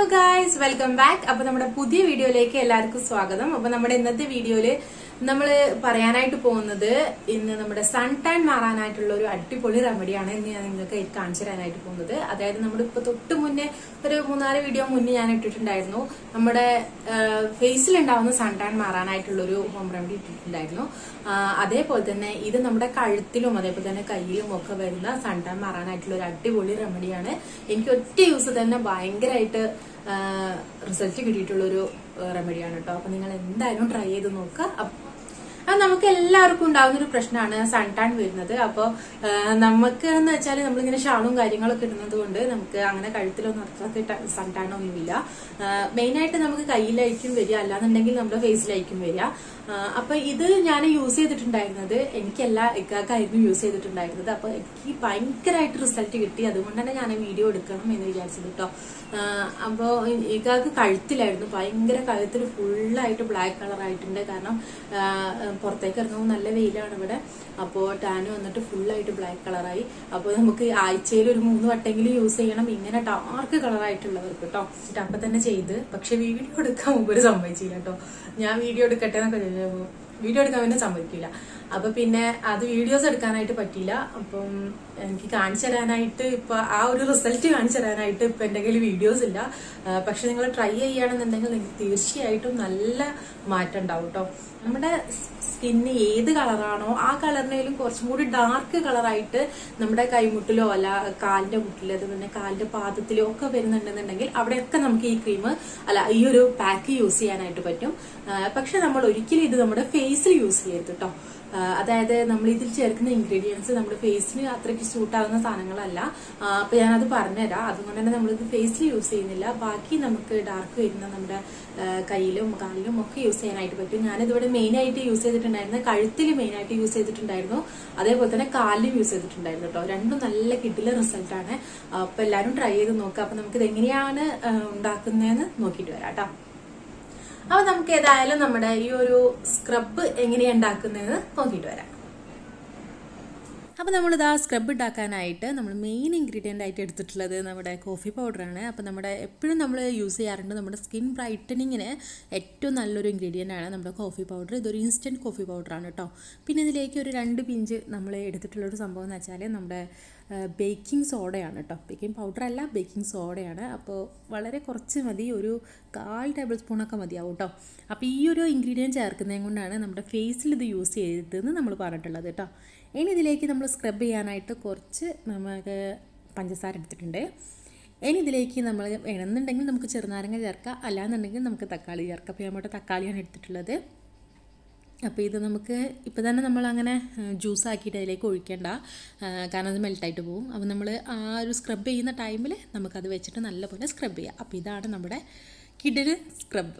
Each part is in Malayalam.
ഗായ്സ് വെൽക്കം ബാക്ക് അപ്പൊ നമ്മുടെ പുതിയ വീഡിയോയിലേക്ക് എല്ലാവർക്കും സ്വാഗതം അപ്പൊ നമ്മുടെ ഇന്നത്തെ വീഡിയോയില് നമ്മൾ പറയാനായിട്ട് പോകുന്നത് ഇന്ന് നമ്മുടെ സൺ ടാൻ മാറാനായിട്ടുള്ള ഒരു അടിപൊളി റെമഡിയാണ് ഇന്ന് ഞാൻ നിങ്ങൾക്ക് കാണിച്ചു തരാനായിട്ട് പോകുന്നത് അതായത് നമ്മുടെ ഇപ്പൊ തൊട്ട് മുന്നേ ഒരു മൂന്നാല് വീഡിയോ മുന്നേ ഞാൻ ഇട്ടിട്ടുണ്ടായിരുന്നു നമ്മുടെ ഫേസിൽ ഉണ്ടാവുന്ന സൺ ടാൻ മാറാനായിട്ടുള്ള ഒരു ഹോം റെമഡി ഇട്ടിട്ടുണ്ടായിരുന്നു ആ, അതേപോലെ തന്നെ ഇത് നമ്മുടെ കഴുത്തിലും അതേപോലെ തന്നെ കയ്യിലും ഒക്കെ വരുന്ന സൺ ടാൻ മാറാനായിട്ടുള്ള ഒരു അടിപൊളി റെമഡിയാണ് എനിക്ക് ഒറ്റ യൂസ് തന്നെ ഭയങ്കരമായിട്ട് റിസൾട്ട് കിട്ടിയിട്ടുള്ള ഒരു റെമഡിയാണ് കേട്ടോ അപ്പൊ നിങ്ങൾ എന്തായാലും ട്രൈ ചെയ്ത് നോക്കുക അപ്പ- അത് നമുക്ക് എല്ലാവർക്കും ഉണ്ടാവുന്ന ഒരു പ്രശ്നമാണ് സൺ ടാൻ വരുന്നത് അപ്പോൾ നമുക്ക് എന്ന് വെച്ചാൽ നമ്മളിങ്ങനെ ഷാളും കാര്യങ്ങളൊക്കെ ഇടുന്നത് കൊണ്ട് നമുക്ക് അങ്ങനെ കഴുത്തിലൊന്നും അത്രത്തെ സൺ ടാൻ ഒന്നുമില്ല മെയിനായിട്ട് നമുക്ക് കയ്യിലായിരിക്കും വരിക അല്ലാന്നുണ്ടെങ്കിൽ നമ്മുടെ ഫേസിലായിരിക്കും വരിക ആ, അപ്പൊ ഇത് ഞാൻ യൂസ് ചെയ്തിട്ടുണ്ടായിരുന്നത് എനിക്കല്ല ഇക്കാക്കായിരുന്നു യൂസ് ചെയ്തിട്ടുണ്ടായിരുന്നത് അപ്പൊ എനിക്ക് ഭയങ്കരമായിട്ട് റിസൾട്ട് കിട്ടി അതുകൊണ്ട് തന്നെ ഞാൻ വീഡിയോ എടുക്കണം എന്ന് വിചാരിച്ചത് കേട്ടോ അപ്പോ ഇക്കാക്ക് കഴുത്തിലായിരുന്നു ഭയങ്കര കഴുത്തിൽ ഫുള്ളായിട്ട് ബ്ലാക്ക് കളർ ആയിട്ടുണ്ട് കാരണം ആ, പുറത്തേക്ക് ഇറങ്ങുമ്പോൾ നല്ല വെയിലാണ് ഇവിടെ അപ്പോൾ ടാൻ വന്നിട്ട് ഫുള്ളായിട്ട് ബ്ലാക്ക് കളറായി അപ്പോൾ നമുക്ക് ആഴ്ചയിൽ ഒരു മൂന്ന് വട്ടെങ്കിലും യൂസ് ചെയ്യണം ഇങ്ങനെ ഡാർക്ക് കളറായിട്ടുള്ളവർക്ക് കേട്ടോ അപ്പൊ തന്നെ ചെയ്ത് പക്ഷെ വീഡിയോ എടുക്കാൻ മുമ്പ് ഒരു സമ്മതിച്ചില്ല കേട്ടോ ഞാൻ വീഡിയോ എടുക്കട്ടെ എന്നൊക്കെ ചോദിച്ചപ്പോ വീഡിയോ എടുക്കാൻ പിന്നെ സമ്മതിക്കില്ല അപ്പൊ പിന്നെ അത് വീഡിയോസ് എടുക്കാനായിട്ട് പറ്റിയില്ല അപ്പം എനിക്ക് കാണിച്ചു തരാനായിട്ട് ഇപ്പൊ ആ ഒരു റിസൾട്ട് കാണിച്ചു തരാനായിട്ട് ഇപ്പൊ എന്റെ കയ്യിൽ വീഡിയോസ് ഇല്ല ആ, പക്ഷെ നിങ്ങൾ ട്രൈ ചെയ്യുകയാണെന്നുണ്ടെങ്കിൽ നിങ്ങൾക്ക് തീർച്ചയായിട്ടും നല്ല മാറ്റം ഉണ്ടാവും കേട്ടോ നമ്മുടെ സ്കിന്ന് ഏത് കളറാണോ ആ കളറിനേലും കുറച്ചും കൂടി ഡാർക്ക് കളറായിട്ട് നമ്മുടെ കൈമുട്ടിലോ അല്ല കാലിന്റെ മുട്ടിലോ അത് പിന്നെ കാലിന്റെ പാദത്തിലോ ഒക്കെ വരുന്നുണ്ടെന്നുണ്ടെങ്കിൽ അവിടെയൊക്കെ നമുക്ക് ഈ ക്രീം അല്ല ഈ ഒരു പാക്ക് യൂസ് ചെയ്യാനായിട്ട് പറ്റും ആ, പക്ഷെ നമ്മൾ ഒരിക്കലും ഇത് നമ്മുടെ ഫേസിൽ യൂസ് ചെയ്യരുത് കേട്ടോ ആ, അതായത് നമ്മൾ ഇതിൽ ചേർക്കുന്ന ഇൻഗ്രീഡിയൻസ് നമ്മുടെ ഫേസിന് അത്രയ്ക്ക് സൂട്ട് ആവുന്ന സാധനങ്ങളല്ല ആ, അപ്പൊ ഞാനത് പറഞ്ഞുതരാം അതുകൊണ്ട് തന്നെ നമ്മളിത് ഫേസിൽ യൂസ് ചെയ്യുന്നില്ല ബാക്കി നമുക്ക് ഡാർക്ക് വരുന്ന നമ്മുടെ ആ, കയ്യിലും കാലിലും ഒക്കെ യൂസ് ചെയ്യാനായിട്ട് പറ്റും ഞാനിതിവിടെ മെയിൻ ആയിട്ട് യൂസ് ചെയ്തിട്ടുണ്ടായിരുന്നു കഴുത്തിൽ മെയിൻ ആയിട്ട് യൂസ് ചെയ്തിട്ടുണ്ടായിരുന്നു അതേപോലെ തന്നെ കാലിലും യൂസ് ചെയ്തിട്ടുണ്ടായിരുന്നു കേട്ടോ രണ്ടും നല്ല കിട്ടില്ല റിസൾട്ടാണ് അപ്പൊ എല്ലാവരും ട്രൈ ചെയ്ത് നോക്കുക അപ്പൊ നമുക്ക് ഇത് എങ്ങനെയാണ് ആ, ഉണ്ടാക്കുന്നതെന്ന് നോക്കിയിട്ട് വരാം കേട്ടോ അപ്പൊ നമുക്ക് ഏതായാലും നമ്മുടെ ഈ ഒരു സ്ക്രബ് എങ്ങനെയാ ഉണ്ടാക്കുന്നതെന്ന് നോക്കിയിട്ട് വരാം അപ്പോൾ നമ്മളിത് ആ സ്ക്രബ് ഉണ്ടാക്കാനായിട്ട് നമ്മൾ മെയിൻ ഇൻഗ്രീഡിയൻ്റ് ആയിട്ട് എടുത്തിട്ടുള്ളത് നമ്മുടെ കോഫി പൗഡറാണ് അപ്പോൾ നമ്മുടെ എപ്പോഴും നമ്മൾ യൂസ് ചെയ്യാറുണ്ട് നമ്മുടെ സ്കിൻ ബ്രൈറ്റനിങ്ങിന് ഏറ്റവും നല്ലൊരു ഇൻഗ്രീഡിയൻ്റ് ആണ് നമ്മുടെ കോഫി പൗഡർ ഇതൊരു ഇൻസ്റ്റൻറ്റ് കോഫി പൗഡറാണ് കേട്ടോ പിന്നെ ഇതിലേക്ക് ഒരു രണ്ട് പിഞ്ച് നമ്മൾ എടുത്തിട്ടുള്ളൊരു സംഭവം എന്ന് വെച്ചാൽ നമ്മുടെ ബേക്കിംഗ് സോഡയാണ് കേട്ടോ ബേക്കിംഗ് പൗഡർ അല്ല ബേക്കിംഗ് സോഡയാണ് അപ്പോൾ വളരെ കുറച്ച് മതി ഒരു കാൽ ടേബിൾ സ്പൂണൊക്കെ മതിയാവും കേട്ടോ അപ്പോൾ ഈ ഒരു ഇൻഗ്രീഡിയൻറ്റ് ചേർക്കുന്നതും കൊണ്ടാണ് നമ്മുടെ ഫേസിൽ ഇത് യൂസ് ചെയ്തതെന്ന് നമ്മൾ പറഞ്ഞിട്ടുള്ളത് കേട്ടോ ഇനി ഇതിലേക്ക് നമ്മൾ സ്ക്രബ് ചെയ്യാനായിട്ട് കുറച്ച് നമുക്ക് പഞ്ചസാര എടുത്തിട്ടുണ്ട് ഇനി ഇതിലേക്ക് നമ്മൾ വേണമെന്നുണ്ടെങ്കിൽ നമുക്ക് ചെറുനാരങ്ങ ചേർക്കാം അല്ലാന്നുണ്ടെങ്കിൽ നമുക്ക് തക്കാളി ചേർക്കാം അപ്പോൾ നമ്മുടെ തക്കാളിയാണ് എടുത്തിട്ടുള്ളത് അപ്പോൾ ഇത് നമുക്ക് ഇപ്പോൾ തന്നെ നമ്മൾ അങ്ങനെ ജ്യൂസ് ആക്കിയിട്ട് അതിലേക്ക് ഒഴിക്കേണ്ട ആ, കാരണം അത് മെൽട്ടായിട്ട് പോകും അപ്പോൾ നമ്മൾ ആ ഒരു സ്ക്രബ് ചെയ്യുന്ന ടൈമിൽ നമുക്കത് വെച്ചിട്ട് നല്ലപോലെ സ്ക്രബ് ചെയ്യാം അപ്പോൾ ഇതാണ് നമ്മുടെ കിഡിന് സ്ക്രബ്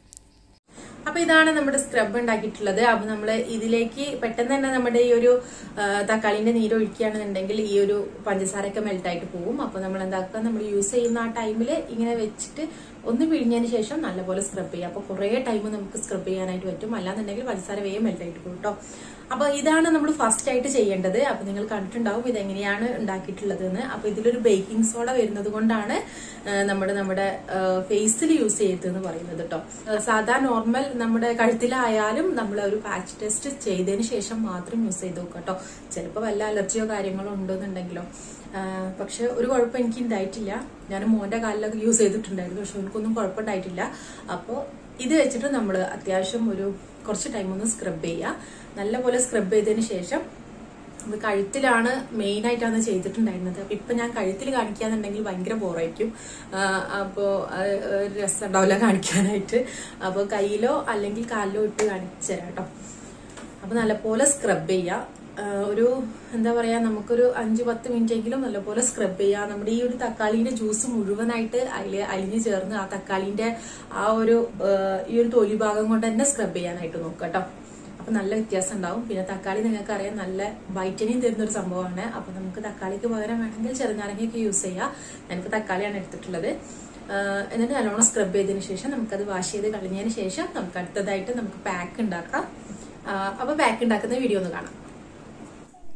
അപ്പൊ ഇതാണ് നമ്മുടെ സ്ക്രബ് ഉണ്ടാക്കിയിട്ടുള്ളത് അപ്പൊ നമ്മൾ ഇതിലേക്ക് പെട്ടെന്ന് തന്നെ നമ്മുടെ ഈ ഒരു ആ, തക്കാളിന്റെ നീര് ഒഴിക്കുകയാണെന്നുണ്ടെങ്കിൽ ഈ ഒരു പഞ്ചസാരയൊക്കെ മെൽട്ടായിട്ട് പോകും അപ്പൊ നമ്മൾ എന്താക്കുക നമ്മൾ യൂസ് ചെയ്യുന്ന ആ ടൈമിൽ ഇങ്ങനെ വെച്ചിട്ട് ഒന്ന് പിഴിഞ്ഞതിന് ശേഷം നല്ലപോലെ സ്ക്രബ് ചെയ്യാം അപ്പൊ കുറേ ടൈം നമുക്ക് സ്ക്രബ് ചെയ്യാനായിട്ട് പറ്റും അല്ലാന്നുണ്ടെങ്കിൽ പഞ്ചസാര വേഗം മെൽട്ടായിട്ട് പോകും കേട്ടോ അപ്പൊ ഇതാണ് നമ്മൾ ഫസ്റ്റ് ആയിട്ട് ചെയ്യേണ്ടത് അപ്പൊ നിങ്ങൾ കണ്ടിട്ടുണ്ടാവും ഇത് എങ്ങനെയാണ് ഉണ്ടാക്കിയിട്ടുള്ളത് എന്ന് അപ്പൊ ഇതിലൊരു ബേക്കിംഗ് സോഡ വരുന്നത് കൊണ്ടാണ് ആ, നമ്മുടെ നമ്മുടെ ഫേസിൽ യൂസ് ചെയ്തതെന്ന് പറയുന്നത് കേട്ടോ ആ, സാധാ നോർമൽ നമ്മുടെ കഴുത്തിലായാലും നമ്മൾ ഒരു പാച്ച് ടെസ്റ്റ് ചെയ്തതിന് ശേഷം മാത്രം യൂസ് ചെയ്ത് നോക്കുക കേട്ടോ ചിലപ്പോൾ വല്ല അലർജിയോ കാര്യങ്ങളോ ഉണ്ടെന്നുണ്ടെങ്കിലോ ആ, പക്ഷെ ഒരു കുഴപ്പം എനിക്ക് ഉണ്ടായിട്ടില്ല ഞാൻ മോന്റെ കാലിലൊക്കെ യൂസ് ചെയ്തിട്ടുണ്ടായിരുന്നു പക്ഷെ എനിക്കൊന്നും കുഴപ്പമുണ്ടായിട്ടില്ല അപ്പോൾ ഇത് വെച്ചിട്ട് നമ്മൾ അത്യാവശ്യം ഒരു കുറച്ച് ടൈം ഒന്ന് സ്ക്രബ് ചെയ്യുക നല്ലപോലെ സ്ക്രബ് ചെയ്തതിന് ശേഷം ഇത് കഴുത്തിലാണ് മെയിൻ ആയിട്ടാണ് ചെയ്തിട്ടുണ്ടായിരുന്നത് അപ്പൊ ഇപ്പൊ ഞാൻ കഴുത്തിൽ കാണിക്കാന്നുണ്ടെങ്കിൽ ഭയങ്കര ബോറായിരിക്കും അപ്പോ അത് ഒരു രസം ഉണ്ടാവില്ല കാണിക്കാനായിട്ട് അപ്പൊ കയ്യിലോ അല്ലെങ്കിൽ കാലിലോ ഇട്ട് കാണിച്ചു തരാം കേട്ടോ അപ്പൊ നല്ലപോലെ സ്ക്രബ് ചെയ്യുക ആ, ഒരു എന്താ പറയാ നമുക്കൊരു അഞ്ച് പത്ത് മിനിറ്റ് എങ്കിലും നല്ലപോലെ സ്ക്രബ് ചെയ്യുക നമ്മുടെ ഈ ഒരു തക്കാളിന്റെ ജ്യൂസ് മുഴുവനായിട്ട് അതിൽ അലിഞ്ഞു ചേർന്ന് ആ തക്കാളിന്റെ ആ ഒരു ആ, ഈ ഒരു തൊലി ഭാഗം കൊണ്ട് തന്നെ സ്ക്രബ് ചെയ്യാനായിട്ട് നോക്കുക കേട്ടോ അപ്പൊ നല്ല വ്യത്യാസം ഉണ്ടാവും പിന്നെ തക്കാളി നിങ്ങൾക്ക് അറിയാം നല്ല വൈറ്റനിങ് തരുന്ന ഒരു സംഭവമാണ് അപ്പൊ നമുക്ക് തക്കാളിക്ക് പകരം വേണമെങ്കിൽ ചെറുനാരങ്ങയൊക്കെ യൂസ് ചെയ്യാം എനിക്ക് തക്കാളിയാണ് എടുത്തിട്ടുള്ളത് ആഹ് എന്നിട്ട് നല്ലോണം സ്ക്രബ് ചെയ്തതിന് ശേഷം നമുക്കത് വാഷ് ചെയ്ത് കളഞ്ഞതിന് ശേഷം നമുക്ക് അടുത്തതായിട്ട് നമുക്ക് പാക്ക് ഉണ്ടാക്കാം ആഹ് അപ്പൊ പാക്ക് ഉണ്ടാക്കുന്ന വീഡിയോ ഒന്ന് കാണാം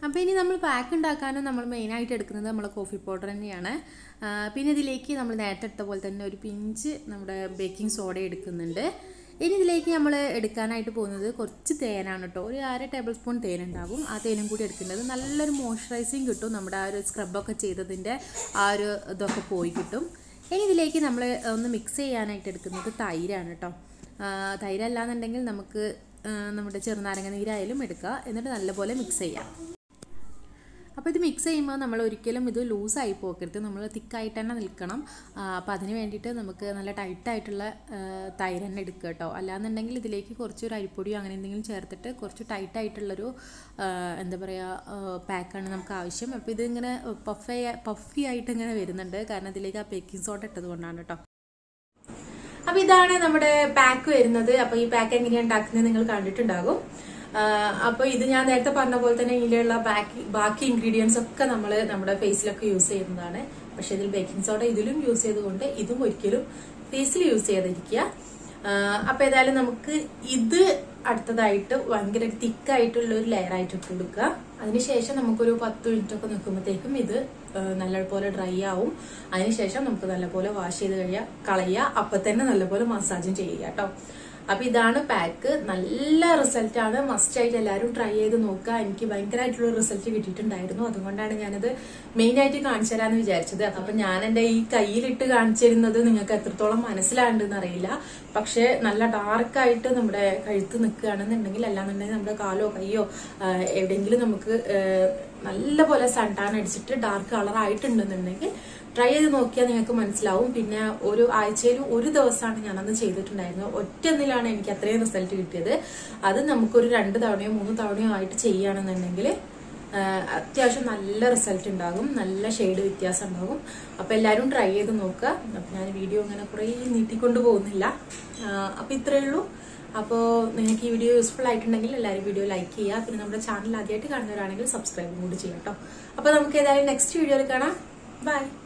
അപ്പോൾ ഇനി നമ്മൾ പാക്ക് ഉണ്ടാക്കാനും നമ്മൾ മെയിനായിട്ട് എടുക്കുന്നത് നമ്മൾ കോഫി പൗഡർ തന്നെയാണ് ആ, പിന്നെ ഇതിലേക്ക് നമ്മൾ നേരത്തെ എടുത്ത പോലെ തന്നെ ഒരു പിഞ്ച് നമ്മുടെ ബേക്കിംഗ് സോഡ എടുക്കുന്നുണ്ട് ഇനി ഇതിലേക്ക് നമ്മൾ എടുക്കാനായിട്ട് പോകുന്നത് കുറച്ച് തേനാണ് കേട്ടോ ഒരു അര ടേബിൾ സ്പൂൺ തേൻ ഉണ്ടാകും ആ തേനും കൂടി എടുക്കേണ്ടത് നല്ലൊരു മോയ്സ്ചറൈസിങ് കിട്ടും നമ്മുടെ ആ ഒരു സ്ക്രബൊക്കെ ചെയ്തതിൻ്റെ ആ ഒരു ഇതൊക്കെ പോയി കിട്ടും ഇനി ഇതിലേക്ക് നമ്മൾ ഒന്ന് മിക്സ് ചെയ്യാനായിട്ട് എടുക്കുന്നത് തൈരാണ് കേട്ടോ ആ, തൈരല്ലാന്നുണ്ടെങ്കിൽ നമുക്ക് ആ, നമ്മുടെ ചെറുനാരങ്ങ നീരായാലും എടുക്കുക എന്നിട്ട് നല്ലപോലെ മിക്സ് ചെയ്യാം അപ്പോൾ ഇത് മിക്സ് ചെയ്യുമ്പോൾ നമ്മൾ ഒരിക്കലും ഇത് ലൂസായി പോകരുത് നമ്മൾ തിക്കായിട്ട് തന്നെ നിൽക്കണം അപ്പോൾ അതിന് വേണ്ടിയിട്ട് നമുക്ക് നല്ല ടൈറ്റായിട്ടുള്ള തൈര് തന്നെ എടുക്കുക കേട്ടോ അല്ലാന്നുണ്ടെങ്കിൽ ഇതിലേക്ക് കുറച്ചൊരു അരിപ്പൊടിയോ അങ്ങനെ എന്തെങ്കിലും ചേർത്തിട്ട് കുറച്ച് ടൈറ്റായിട്ടുള്ളൊരു എന്താ പറയുക പാക്കാണ് നമുക്ക് ആവശ്യം അപ്പോൾ ഇതിങ്ങനെ പഫി പഫി ആയിട്ട് ഇങ്ങനെ വരുന്നുണ്ട് കാരണം ഇതിലേക്ക് ആ ബേക്കിംഗ് സോഡ ഇട്ടത് കൊണ്ടാണ് കേട്ടോ അപ്പൊ ഇതാണ് നമ്മുടെ പാക്ക് വരുന്നത് അപ്പൊ ഈ പാക്ക് എങ്ങനെയാണ് ഉണ്ടാക്കുന്നത് നിങ്ങൾ കണ്ടിട്ടുണ്ടാകും ആഹ് അപ്പൊ ഇത് ഞാൻ നേരത്തെ പറഞ്ഞ പോലെ തന്നെ ഇതിലുള്ള ബാക്കി ബാക്കി ഇൻഗ്രീഡിയൻസ് ഒക്കെ നമ്മൾ നമ്മുടെ ഫേസിലൊക്കെ യൂസ് ചെയ്യുന്നതാണ് പക്ഷെ ഇതിൽ ബേക്കിംഗ് സോഡ ഇതിലും യൂസ് ചെയ്തുകൊണ്ട് ഇതും ഒരിക്കലും ഫേസിൽ യൂസ് ചെയ്തിരിക്കുക ആഹ് അപ്പൊ ഏതായാലും നമുക്ക് ഇത് അടുത്തതായിട്ട് ഭയങ്കര തിക്കായിട്ടുള്ള ഒരു ലെയർ ആയിട്ട് ഇട്ട് കൊടുക്കുക അതിനുശേഷം നമുക്കൊരു പത്ത് മിനിറ്റ് ഒക്കെ നിൽക്കുമ്പോഴത്തേക്കും ഇത് ആഹ് നല്ലപോലെ ഡ്രൈ ആവും അതിനുശേഷം നമുക്ക് നല്ലപോലെ വാഷ് ചെയ്ത് കഴിയാ കളയുക അപ്പൊ തന്നെ നല്ലപോലെ മസാജും ചെയ്യുക കേട്ടോ അപ്പൊ ഇതാണ് പാക്ക് നല്ല റിസൾട്ട് ആണ് മസ്റ്റ് ആയിട്ട് എല്ലാവരും ട്രൈ ചെയ്ത് നോക്കുക എനിക്ക് ഭയങ്കരമായിട്ടുള്ള റിസൾട്ട് കിട്ടിയിട്ടുണ്ടായിരുന്നു അതുകൊണ്ടാണ് ഞാനത് മെയിൻ ആയിട്ട് കാണിച്ചു തരാന്ന് വിചാരിച്ചത് അപ്പൊ ഞാൻ എന്റെ ഈ കയ്യിലിട്ട് കാണിച്ചിരുന്നത് നിങ്ങൾക്ക് എത്രത്തോളം മനസ്സിലാണ്ടെന്ന് അറിയില്ല പക്ഷെ നല്ല ഡാർക്കായിട്ട് നമ്മുടെ കഴുത്ത് നിൽക്കുകയാണെന്നുണ്ടെങ്കിൽ അല്ലാന്നുണ്ടെങ്കിൽ നമ്മുടെ കാലോ കയ്യോ ആ, എവിടെയെങ്കിലും നമുക്ക് ആ, നല്ല പോലെ സൺടാൻ അടിച്ചിട്ട് ഡാർക്ക് കളർ ആയിട്ടുണ്ടെന്നുണ്ടെങ്കിൽ ട്രൈ ചെയ്ത് നോക്കിയാൽ നിങ്ങൾക്ക് മനസ്സിലാവും പിന്നെ ഒരു ആഴ്ചയിൽ ഒരു ദിവസമാണ് ഞാനന്ന് ചെയ്തിട്ടുണ്ടായിരുന്നത് ഒറ്റന്നിലാണ് എനിക്ക് അത്രയും റിസൾട്ട് കിട്ടിയത് അത് നമുക്കൊരു രണ്ട് തവണയോ മൂന്ന് തവണയോ ആയിട്ട് ചെയ്യുകയാണെന്നുണ്ടെങ്കിൽ ആഹ് അത്യാവശ്യം നല്ല റിസൾട്ട് ഉണ്ടാകും നല്ല ഷെയ്ഡ് വ്യത്യാസം ഉണ്ടാകും അപ്പൊ എല്ലാവരും ട്രൈ ചെയ്ത് നോക്കുക അപ്പൊ ഞാൻ വീഡിയോ ഇങ്ങനെ കുറേ നീട്ടിക്കൊണ്ട് പോകുന്നില്ല ആഹ് അപ്പൊ ഇത്രയേ ഉള്ളൂ അപ്പോൾ നിങ്ങൾക്ക് ഈ വീഡിയോ യൂസ്ഫുൾ ആയിട്ടുണ്ടെങ്കിൽ എല്ലാവരും വീഡിയോ ലൈക്ക് ചെയ്യുക പിന്നെ നമ്മുടെ ചാനൽ ആദ്യമായിട്ട് കാണുന്നവരാണെങ്കിൽ സബ്സ്ക്രൈബും കൂടി ചെയ്യാം കേട്ടോ അപ്പോൾ നമുക്ക് ഏതായാലും നെക്സ്റ്റ് വീഡിയോയിൽ കാണാം ബൈ